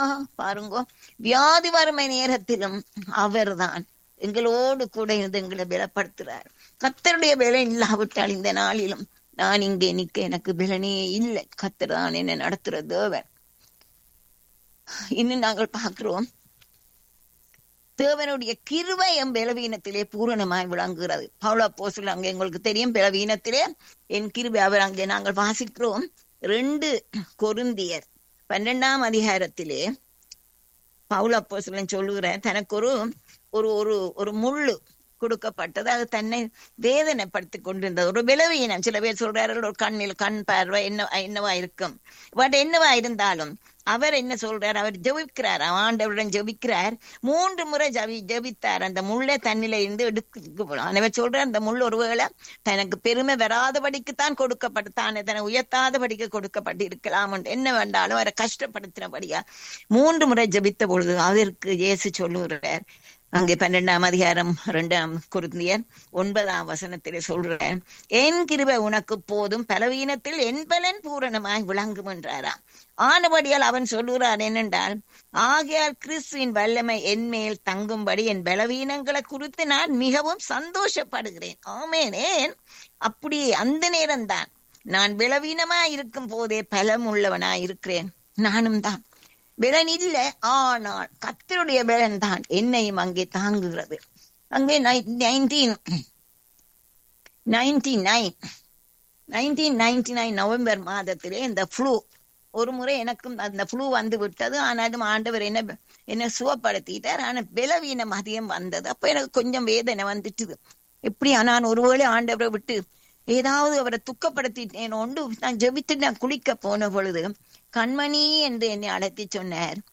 பாருங்க வியாதி வறுமை நேரத்திலும் அவர்தான் எங்களோடு கூட இருந்து எங்களை பலப்படுத்துறார் கத்தருடைய பலன் இல்லாவிட்டால் இந்த நாளிலும் நான் இங்கே நிக்க எனக்கு பலனே இல்லை கத்தர் தான் என்ன நடத்துற தேவன் இன்னும் நாங்கள் பார்க்கிறோம் தேவனுடைய கிருபை என் பலவீனத்திலே பூரணமாய் விளங்குகிறது பவுல போஸ்டல் அங்கே எங்களுக்கு தெரியும் பலவீனத்திலே என் கிருபை அவர் அங்கே நாங்கள் வாசிக்கிறோம் ரெண்டு கொருந்தியர் பன்னெண்டாம் அதிகாரத்திலே பவுல போஸ்டலன் சொல்லுகிறார் தனக்கு ஒரு ஒரு ஒரு ஒரு முள்ளு கொடுக்கப்பட்டது அது தன்னை வேதனைப்படுத்தி கொண்டிருந்தது ஒரு பலவீனம் சில பேர் சொல்றார்கள் ஒரு கண்ணில் கண் பார்வை என்ன என்னவா இருக்கும் பட் என்னவா இருந்தாலும் அவர் என்ன சொல்றார் அவர் ஜெபிக்கிறார் ஆண்டவருடன் ஜெபிக்கிறார் மூன்று முறை ஜபி ஜெபித்தார் அந்த முள்ளை தண்ணில இருந்து எடுக்க அவர் சொல்றார் அந்த முள் ஒருவேளை தனக்கு பெருமை வராதபடிக்குத்தான் கொடுக்கப்பட்டு தானே தன்னை உயர்த்தாதபடிக்கு கொடுக்கப்பட்டு இருக்கலாம் என்ன வேண்டாலும் அவரை கஷ்டப்படுத்தினபடியா மூன்று முறை ஜெபித்த பொழுது அதற்கு இயேசு சொல்லுகிறார் அங்கே பன்னெண்டாம் அதிகாரம் இரண்டாம் குருந்தியர் ஒன்பதாம் வசனத்திலே சொல்றேன் என் கிருபை உனக்கு போதும் பலவீனத்தில் என் பலன் பூரணமாய் விளங்கும் என்றாராம் ஆனபடியால் அவன் சொல்லுகிறான் என்னென்றால் ஆகையால் கிறிஸ்துவின் வல்லமை என் மேல் தங்கும்படி என் பலவீனங்களை குறித்து நான் மிகவும் சந்தோஷப்படுகிறேன் ஆமேன் ஏன் அப்படி அந்த நேரம்தான் நான் பலவீனமா இருக்கும் போதே பலம் உள்ளவனா இருக்கிறேன் நானும் தான் பலன் இல்லை ஆனால் கத்தருடைய பலன் தான் என்னையும் அங்கே தாங்குகிறது அங்கே nineteen ninety nine nineteen ninety nine November மாதத்திலே இந்த ஃப்ளூ ஒரு முறை எனக்கும் அந்த ஃப்ளூ வந்து விட்டது ஆனாலும் ஆண்டவர் என்ன என்ன சுகப்படுத்திட்டார் ஆனா பலவீனம் அதிகம் வந்தது அப்ப எனக்கு கொஞ்சம் வேதனை வந்துட்டுது எப்படி நான் ஒருவேளை ஆண்டவரை விட்டு ஏதாவது அவரை துக்கப்படுத்திட்டேன் ஒன்று நான் ஜெபித்து நான் குளிக்க போன பொழுது கண்மணி என்று என்னை அழைத்து சொன்னார்